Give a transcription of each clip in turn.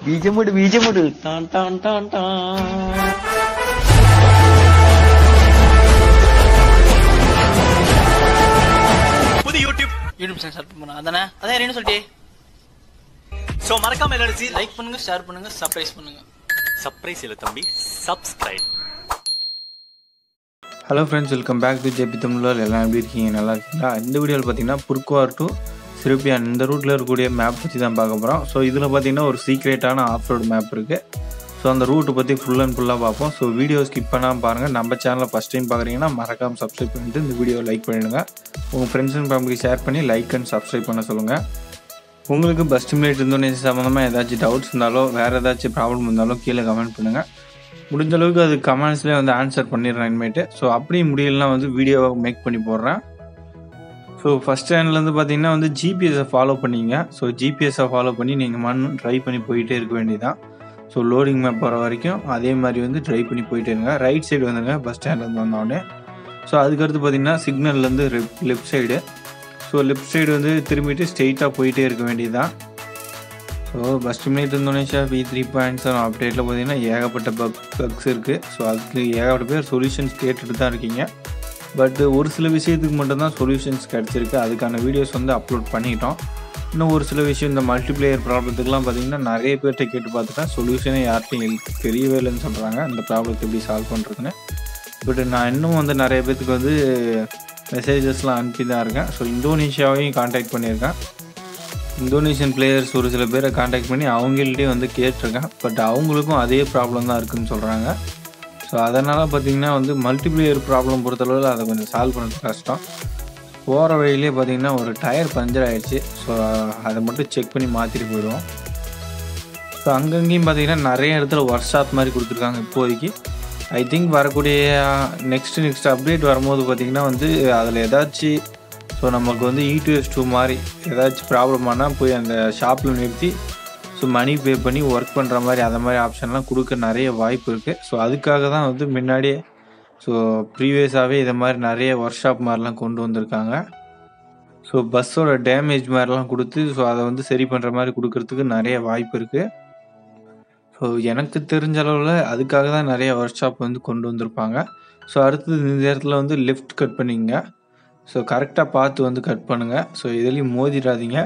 ബീജമുട് ബീജമുട് ടാൻ ടാൻ ടാൻ ടാൻ புது யூடியூப் யூடியூப் சேனல் ஸ்டார்ட் பண்ண அதானே அதான் என்ன சொல்லிட்டே ஸோ மறக்காம எல்லாரும் லைக் பண்ணுங்க ஷேர் பண்ணுங்க சர்ப்ரைஸ் பண்ணுங்க சர்ப்ரைஸ் இல்லை தம்பி subscribe hello friends welcome back to JP Tamizhar எல்லாம் எப்படி இருக்கீங்க நல்லா இருக்கீங்களா இந்த வீடியோவில் பார்த்தீங்கன்னா புர்குவார் டு சிறுபியான் இந்த ரூட்டில் இருக்கக்கூடிய மேப் பற்றி தான் பார்க்க போகிறோம் ஸோ இதில் பார்த்தீங்கன்னா ஒரு சீக்ரெட்டான ஆஃப் ரோடு மேப் இருக்குது ஸோ அந்த ரூட்டை பற்றி ஃபுல் அண்ட் ஃபுல்லாக பார்ப்போம் ஸோ வீடியோ ஸ்கிப் பண்ணாமல் பாருங்கள் நம்ம சேனலை ஃபஸ்ட் டைம் பார்க்குறீங்கன்னா மறக்காமல் சப்ஸ்கிரைப் பண்ணிட்டு இந்த வீடியோ லைக் பண்ணிடுங்க உங்கள் ஃப்ரெண்ட்ஸ் அண்ட் ஃபேமிலிக்கு ஷேர் பண்ணி லைக் அண்ட் சப்ஸ்கிரைப் பண்ண சொல்லுங்கள் உங்களுக்கு பஸ் ஸ்டிமுலேட் இந்தோனேஷியா சம்மந்தமாக ஏதாச்சும் டவுட்ஸ் இருந்தாலோ வேறு ஏதாச்சும் ப்ராப்ளம் இருந்தாலும் கீழே கமெண்ட் பண்ணுங்கள் முடிஞ்ச அளவுக்கு அது கமெண்ட்ஸ்லேயே வந்து ஆன்சர் பண்ணிடுறேன் இனிமேட்டு ஸோ அப்படி முடியலனா வந்து வீடியோவை மேக் பண்ணி போடுறேன் ஸோ ஃபஸ்ட் ஸ்டாண்ட்லேருந்து பார்த்தீங்கன்னா வந்து ஜிபிஎஸை ஃபாலோ பண்ணிங்க ஸோ ஜிபிஎஸை ஃபாலோ பண்ணி நீங்கள் மண் ட்ரை பண்ணி போயிட்டே இருக்க வேண்டியதான் ஸோ லோடிங் மேப் போகிற வரைக்கும் அதே மாதிரி வந்து ட்ரை பண்ணி போயிட்டே இருங்க ரைட் சைடு வந்துருங்க பஸ் ஸ்டாண்ட்லேருந்து வந்தோடனே ஸோ அதுக்கடுத்து பார்த்தீங்கன்னா சிக்னல்லேருந்து left side so left side வந்து திரும்பிட்டு ஸ்ட்ரெயிட்டாக போயிட்டே இருக்க வேண்டியதுதான் so bus minute Indonesia V three point seven அப்டேட்டில் பார்த்தீங்கன்னா ஏகப்பட்ட பக் பக்ஸ் இருக்குது ஸோ அதுக்கு ஏகப்பட்ட பேர் சொல்யூஷன்ஸ் கேட்டுட்டு தான் இருக்கீங்க பட் ஒரு சில விஷயத்துக்கு மட்டும்தான் சொல்யூஷன்ஸ் கிடச்சிருக்கு அதுக்கான வீடியோஸ் வந்து அப்லோட் பண்ணிட்டோம் இன்னும் ஒரு சில விஷயம் இந்த மல்டிப்ளேயர் ப்ராப்ளத்துக்குலாம் பார்த்தீங்கன்னா நிறைய பேர்கிட்ட கேட்டு பார்த்துட்டேன் சொல்யூஷனே யார்கிட்டையும் தெரியவே இல்லைன்னு சொல்கிறாங்க இந்த ப்ராப்ளத்தை எப்படி சால்வ் பண்ணுறதுன்னு பட் நான் இன்னும் வந்து நிறைய பேர்த்துக்கு வந்து மெசேஜஸ்லாம் அனுப்பி தான் இருக்கேன் ஸோ இந்தோனேஷியாவையும் காண்டாக்ட் பண்ணியிருக்கேன் இந்தோனேஷியன் பிளேயர்ஸ் ஒரு சில பேரை காண்டாக்ட் பண்ணி அவங்கள்ட்டே வந்து கேட்டிருக்கேன் பட் அவங்களுக்கும் அதே ப்ராப்ளம் தான் இருக்குன்னு சொல்கிறாங்க ஸோ அதனால் பார்த்தீங்கன்னா வந்து மல்டிப்ளேயர் ப்ராப்ளம் பொறுத்தளவில் அதை கொஞ்சம் சால்வ் பண்ணுறது கஷ்டம் போகிற வழியிலே பார்த்தீங்கன்னா ஒரு டயர் பஞ்சர் ஆயிடுச்சு ஸோ அதை மட்டும் செக் பண்ணி மாற்றிட்டு போயிடுவோம் ஸோ அங்கங்கேயும் பார்த்தீங்கன்னா நிறைய இடத்துல ஒர்க் ஷாப் மாதிரி கொடுத்துருக்காங்க இப்போதைக்கு ஐ திங்க் வரக்கூடிய நெக்ஸ்ட் நெக்ஸ்ட் அப்டேட் வரும்போது பார்த்தீங்கன்னா வந்து அதில் ஏதாச்சும் ஸோ நமக்கு வந்து இடிஎஸ் டூ மாதிரி ஏதாச்சும் ப்ராப்ளம் ஆனால் போய் அந்த ஷாப்பில் நிறுத்தி ஸோ மணி பே பண்ணி ஒர்க் பண்ணுற மாதிரி அந்த மாதிரி ஆப்ஷன்லாம் கொடுக்க நிறைய வாய்ப்பு இருக்குது ஸோ அதுக்காக தான் வந்து முன்னாடியே ஸோ ப்ரீவியஸாகவே இதை மாதிரி நிறைய ஒர்க் ஷாப் மாதிரிலாம் கொண்டு வந்திருக்காங்க ஸோ பஸ்ஸோட டேமேஜ் மாதிரிலாம் கொடுத்து ஸோ அதை வந்து சரி பண்ணுற மாதிரி கொடுக்கறதுக்கு நிறைய வாய்ப்பு இருக்குது ஸோ எனக்கு தெரிஞ்ச அளவில் அதுக்காக தான் நிறைய ஒர்க் ஷாப் வந்து கொண்டு வந்திருப்பாங்க ஸோ அடுத்தது இந்த இடத்துல வந்து லெஃப்ட் கட் பண்ணிங்க ஸோ கரெக்டாக பார்த்து வந்து கட் பண்ணுங்கள் ஸோ இதுலேயும் மோதிடாதீங்க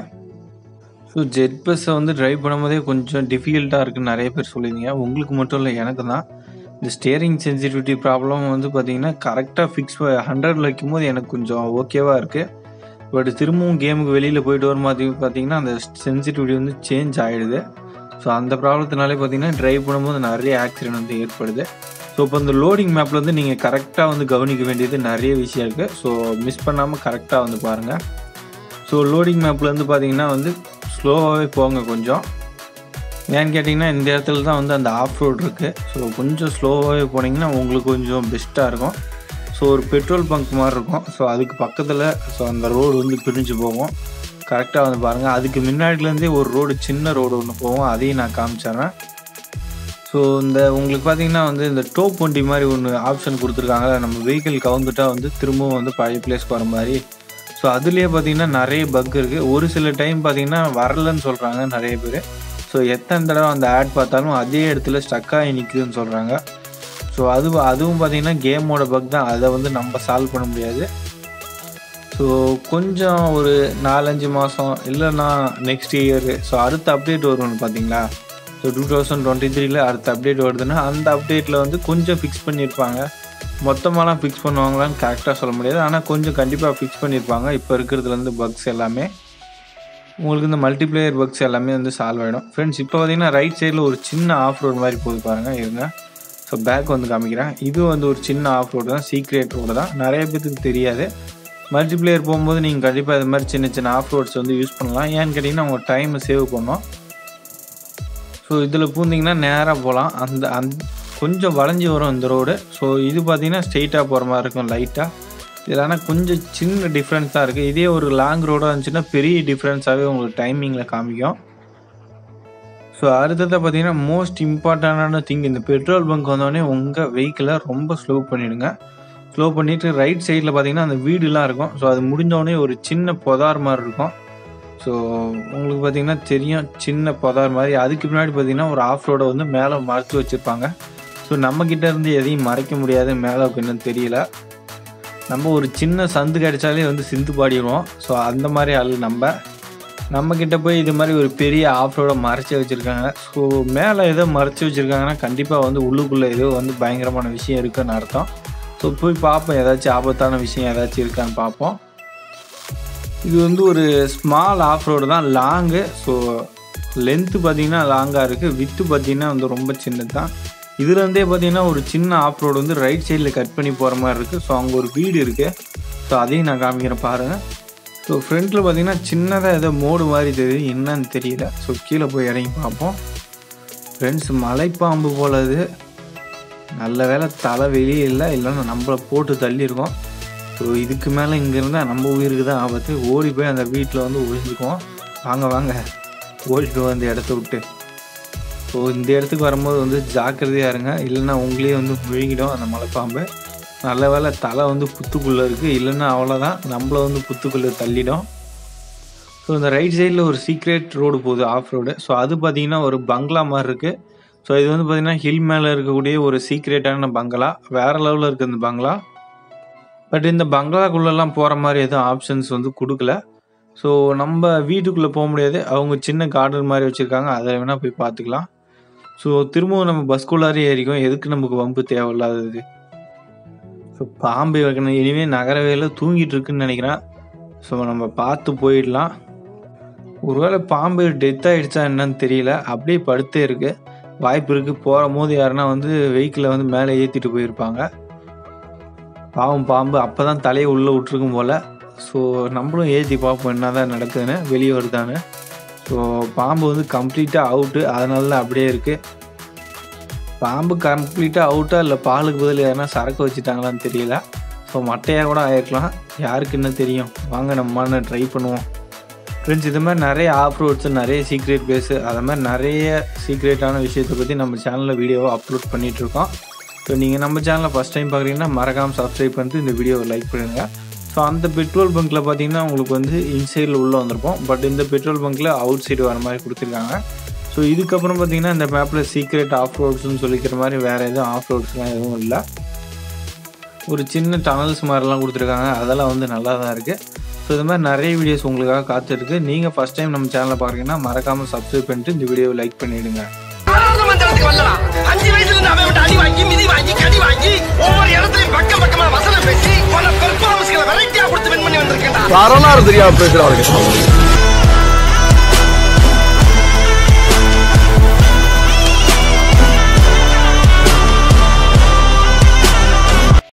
ஸோ ஜெட் பஸ்ஸை வந்து ட்ரைவ் பண்ணும்போதே கொஞ்சம் டிஃபிகல்ட்டாக இருக்குன்னு நிறைய பேர் சொல்லியிருந்தீங்க உங்களுக்கு மட்டும் இல்லை எனக்கு தான் இந்த ஸ்டேரிங் சென்சிட்டிவிட்டி ப்ராப்ளம் வந்து பார்த்தீங்கன்னா கரெக்டாக ஃபிக்ஸ் ஹண்ட்ரடில் வைக்கும்போது எனக்கு கொஞ்சம் ஓகேவாக இருக்குது பட் திரும்பவும் கேமுக்கு வெளியில் போயிட்டு வரும் மாதிரி பார்த்தீங்கன்னா அந்த சென்சிட்டிவிட்டி வந்து சேஞ்ச் ஆகிடுது ஸோ அந்த ப்ராப்ளத்தினாலே பார்த்தீங்கன்னா ட்ரைவ் பண்ணும்போது நிறைய ஆக்சிடென்ட் வந்து ஏற்படுது ஸோ இப்போ இந்த லோடிங் மேப்பில் வந்து நீங்கள் கரெக்டாக வந்து கவனிக்க வேண்டியது நிறைய விஷயம் இருக்குது ஸோ மிஸ் பண்ணாமல் கரெக்டாக வந்து பாருங்கள் ஸோ லோடிங் மேப்பில் வந்து பார்த்தீங்கன்னா வந்து ஸ்லோவாகவே போங்க கொஞ்சம் ஏன்னு கேட்டிங்கன்னா இந்த இடத்துல தான் வந்து அந்த ஆஃப் ரோட் இருக்குது ஸோ கொஞ்சம் ஸ்லோவாகவே போனீங்கன்னா உங்களுக்கு கொஞ்சம் பெஸ்ட்டாக இருக்கும் ஸோ ஒரு பெட்ரோல் பங்க் மாதிரி இருக்கும் ஸோ அதுக்கு பக்கத்தில் ஸோ அந்த ரோடு வந்து பிரிஞ்சு போகும் கரெக்டாக வந்து பாருங்கள் அதுக்கு முன்னாடிலேருந்தே ஒரு ரோடு சின்ன ரோடு ஒன்று போகும் அதையும் நான் காமிச்சிட்றேன் ஸோ இந்த உங்களுக்கு பார்த்தீங்கன்னா வந்து இந்த டோப் வண்டி மாதிரி ஒன்று ஆப்ஷன் கொடுத்துருக்காங்க நம்ம வெஹிக்கிள் கவுந்துட்டா வந்து திரும்பவும் வந்து பழைய பிளேஸ்க்கு வர மாதிரி ஸோ அதுலேயே பார்த்தீங்கன்னா நிறைய பக் இருக்குது ஒரு சில டைம் பார்த்தீங்கன்னா வரலன்னு சொல்கிறாங்க நிறைய பேர் ஸோ எத்தனை தடவை அந்த ஆட் பார்த்தாலும் அதே இடத்துல ஸ்டக் ஆகி நிற்குதுன்னு சொல்கிறாங்க ஸோ அது அதுவும் பார்த்தீங்கன்னா கேமோட பக் தான் அதை வந்து நம்ம சால்வ் பண்ண முடியாது ஸோ கொஞ்சம் ஒரு நாலஞ்சு மாதம் இல்லைன்னா நெக்ஸ்ட் இயர் ஸோ அடுத்த அப்டேட் வரும்னு பார்த்தீங்களா ஸோ டூ தௌசண்ட் டுவெண்ட்டி த்ரீல அடுத்த அப்டேட் வருதுன்னா அந்த அப்டேட்டில் வந்து கொஞ்சம் ஃபிக்ஸ் பண்ணியிருப்பாங்க மொத்தமாலாம் ஃபிக்ஸ் பண்ணுவாங்களான்னு கரெக்டாக சொல்ல முடியாது ஆனால் கொஞ்சம் கண்டிப்பாக ஃபிக்ஸ் பண்ணியிருப்பாங்க இப்போ இருக்கிறதுலேருந்து பக்ஸ் எல்லாமே உங்களுக்கு இந்த மல்டிப்ளேயர் பக்ஸ் எல்லாமே வந்து சால்வ் ஆகிடும் ஃப்ரெண்ட்ஸ் இப்போ பார்த்தீங்கன்னா ரைட் சைடில் ஒரு சின்ன ஆஃப் ரோடு மாதிரி போகுது பாருங்கள் இருங்க ஸோ பேக் வந்து காமிக்கிறேன் இது வந்து ஒரு சின்ன ஆஃப் ரோடு தான் சீக்ரெட் ரோடு தான் நிறைய பேருக்கு தெரியாது மல்டிப்ளேயர் போகும்போது நீங்கள் கண்டிப்பாக இது மாதிரி சின்ன சின்ன ஆஃப் ரோட்ஸ் வந்து யூஸ் பண்ணலாம் ஏன்னு கேட்டிங்கன்னா உங்கள் டைமை சேவ் பண்ணோம் ஸோ இதில் பூந்திங்கன்னா நேராக போகலாம் அந்த அந் கொஞ்சம் வளைஞ்சி வரும் இந்த ரோடு ஸோ இது பார்த்தீங்கன்னா ஸ்ட்ரெயிட்டாக போகிற மாதிரி இருக்கும் லைட்டாக இதில் ஆனால் கொஞ்சம் சின்ன டிஃப்ரென்ஸ் தான் இருக்குது இதே ஒரு லாங் ரோடாக இருந்துச்சுன்னா பெரிய டிஃப்ரென்ஸாகவே உங்களுக்கு டைமிங்கில் காமிக்கும் ஸோ அடுத்தது பார்த்தீங்கன்னா மோஸ்ட் இம்பார்ட்டண்டான திங் இந்த பெட்ரோல் பங்க் வந்தோடனே உங்கள் வெஹிக்கிளை ரொம்ப ஸ்லோ பண்ணிவிடுங்க ஸ்லோ பண்ணிவிட்டு ரைட் சைடில் பார்த்தீங்கன்னா அந்த வீடுலாம் இருக்கும் ஸோ அது முடிஞ்சோடனே ஒரு சின்ன புதார் மாதிரி இருக்கும் ஸோ உங்களுக்கு பார்த்தீங்கன்னா தெரியும் சின்ன புதார் மாதிரி அதுக்கு பின்னாடி பார்த்தீங்கன்னா ஒரு ஆஃப் ரோடை வந்து மேலே மறைச்சு வச்சுருப்பாங்க ஸோ நம்மக்கிட்ட இருந்து எதையும் மறைக்க முடியாது மேலே என்னன்னு தெரியல நம்ம ஒரு சின்ன சந்து கிடைச்சாலே வந்து சிந்து பாடிடுவோம் ஸோ அந்த மாதிரி ஆள் நம்ம நம்ம கிட்ட போய் இது மாதிரி ஒரு பெரிய ஆஃப் ரோட மறைச்சி வச்சுருக்காங்க ஸோ மேலே ஏதோ மறைச்சி வச்சுருக்காங்கன்னா கண்டிப்பாக வந்து உள்ளுக்குள்ளே ஏதோ வந்து பயங்கரமான விஷயம் இருக்குன்னு அர்த்தம் ஸோ போய் பார்ப்போம் ஏதாச்சும் ஆபத்தான விஷயம் ஏதாச்சும் இருக்கான்னு பார்ப்போம் இது வந்து ஒரு ஸ்மால் ஆஃப் ரோடு தான் லாங்கு ஸோ லென்த்து பார்த்தீங்கன்னா லாங்காக இருக்குது வித்து பார்த்தீங்கன்னா வந்து ரொம்ப சின்னது தான் இதுலேருந்தே பார்த்தீங்கன்னா ஒரு சின்ன ஆஃப் ரோடு வந்து ரைட் சைடில் கட் பண்ணி போகிற மாதிரி இருக்குது ஸோ அங்கே ஒரு வீடு இருக்குது ஸோ அதையும் நான் காமிக்கிறேன் பாருங்கள் ஸோ ஃப்ரண்ட்டில் பார்த்தீங்கன்னா சின்னதாக ஏதோ மோடு மாதிரி தெரியுது என்னன்னு தெரியல ஸோ கீழே போய் இறங்கி பார்ப்போம் ஃப்ரெண்ட்ஸ் மலைப்பாம்பு போல இது நல்ல வேலை தலை வெளியே இல்லை இல்லைன்னா நம்மளை போட்டு தள்ளியிருக்கோம் ஸோ இதுக்கு மேலே இங்கே இருந்தால் நம்ம உயிருக்கு தான் ஆபத்து ஓடி போய் அந்த வீட்டில் வந்து ஒழிஞ்சுக்குவோம் வாங்க வாங்க ஓடிட்டு அந்த இடத்த விட்டு ஸோ இந்த இடத்துக்கு வரும்போது வந்து ஜாக்கிரதையாக இருங்க இல்லைன்னா உங்களையே வந்து முழுகிடும் அந்த மலைப்பாம்பு நல்ல வேலை தலை வந்து புத்துக்குள்ளே இருக்குது இல்லைன்னா அவ்வளோதான் நம்மளை வந்து புத்துக்குள்ளே தள்ளிடும் ஸோ இந்த ரைட் சைடில் ஒரு சீக்ரெட் ரோடு போகுது ஆஃப் ரோடு ஸோ அது பார்த்தீங்கன்னா ஒரு பங்களா மாதிரி இருக்குது ஸோ இது வந்து பார்த்தீங்கன்னா ஹில் மேலே இருக்கக்கூடிய ஒரு சீக்ரெட்டான பங்களா வேறு லெவலில் இருக்குது இந்த பங்களா பட் இந்த பங்களாக்குள்ளெல்லாம் போகிற மாதிரி எதுவும் ஆப்ஷன்ஸ் வந்து கொடுக்கல ஸோ நம்ம வீட்டுக்குள்ளே போக முடியாது அவங்க சின்ன கார்டன் மாதிரி வச்சுருக்காங்க அதை வேணால் போய் பார்த்துக்கலாம் ஸோ திரும்பவும் நம்ம பஸ்குள்ளாரே ஏறிக்கும் எதுக்கு நமக்கு வம்பு தேவையில்லாதது ஸோ பாம்பு வைக்கணும் இனிமே நகரவே இல்லை தூங்கிட்டு இருக்குன்னு நினைக்கிறேன் ஸோ நம்ம பார்த்து போயிடலாம் ஒருவேளை பாம்பு டெத் ஆயிடுச்சா என்னன்னு தெரியல அப்படியே படுத்தே இருக்கு வாய்ப்பு இருக்கு போகிற போது யாருன்னா வந்து வெஹிக்கிளை வந்து மேலே ஏற்றிட்டு போயிருப்பாங்க பாவம் பாம்பு அப்போ தான் தலையை உள்ளே விட்டுருக்கும் போல் ஸோ நம்மளும் ஏற்றி பார்ப்போம் என்ன தான் நடக்குதுன்னு வெளியே வருதான்னு ஸோ பாம்பு வந்து கம்ப்ளீட்டாக அவுட்டு அதனால தான் அப்படியே இருக்குது பாம்பு கம்ப்ளீட்டாக அவுட்டா இல்லை பாலுக்கு பதில் எதனா சரக்கு வச்சுட்டாங்களான்னு தெரியல ஸோ மட்டையாக கூட ஆயிருக்கலாம் யாருக்கு என்ன தெரியும் வாங்க நம்ம ட்ரை பண்ணுவோம் ஃப்ரெண்ட்ஸ் இது மாதிரி நிறைய ஆஃப் ரோட்ஸு நிறைய சீக்ரெட் பிளேஸு அது மாதிரி நிறைய சீக்ரெட்டான விஷயத்தை பற்றி நம்ம சேனலில் வீடியோவை அப்லோட் பண்ணிகிட்ருக்கோம் ஸோ நீங்கள் நம்ம சேனலில் ஃபஸ்ட் டைம் பார்க்குறீங்கன்னா மறக்காமல் சப்ஸ்கிரைப் பண்ணிட்டு இந்த வீடியோவை லைக் பண்ணுங்கள் ஸோ அந்த பெட்ரோல் பங்க்கில் பார்த்தீங்கன்னா உங்களுக்கு வந்து இன்சைடில் உள்ளே வந்திருப்போம் பட் இந்த பெட்ரோல் பங்க்கில் அவுட் சைடு வர மாதிரி கொடுத்துருக்காங்க ஸோ இதுக்கப்புறம் பார்த்தீங்கன்னா இந்த மேப்பில் சீக்ரெட் ஆஃப் ரோட்ஸ்னு சொல்லிக்கிற மாதிரி வேறு எதுவும் ஆஃப் ரோட்ஸ்லாம் எதுவும் இல்லை ஒரு சின்ன டனல்ஸ் மாதிரிலாம் கொடுத்துருக்காங்க அதெல்லாம் வந்து நல்லா தான் இருக்குது ஸோ இது மாதிரி நிறைய வீடியோஸ் உங்களுக்காக காத்திருக்கு நீங்கள் ஃபஸ்ட் டைம் நம்ம சேனலை பார்க்குறீங்கன்னா மறக்காமல் சப்ஸ்கிரைப் பண்ணிட்டு இந்த வீடியோவை லைக் பண்ணிவிடுங்க நாடாளுமன்றத்துக்கு வரலாம் அஞ்சு வயசுல இருந்து அவன் விட்டு அடி வாங்கி மிதி வாங்கி கடி வாங்கி ஒவ்வொரு இடத்துலயும் பக்கம் பக்கமா வசனம் பேசி பல பெர்ஃபார்மன்ஸ்களை வெரைட்டியா கொடுத்து வின் பண்ணி வந்திருக்கேன்டா வரலாறு தெரியாம பேசுறாங்க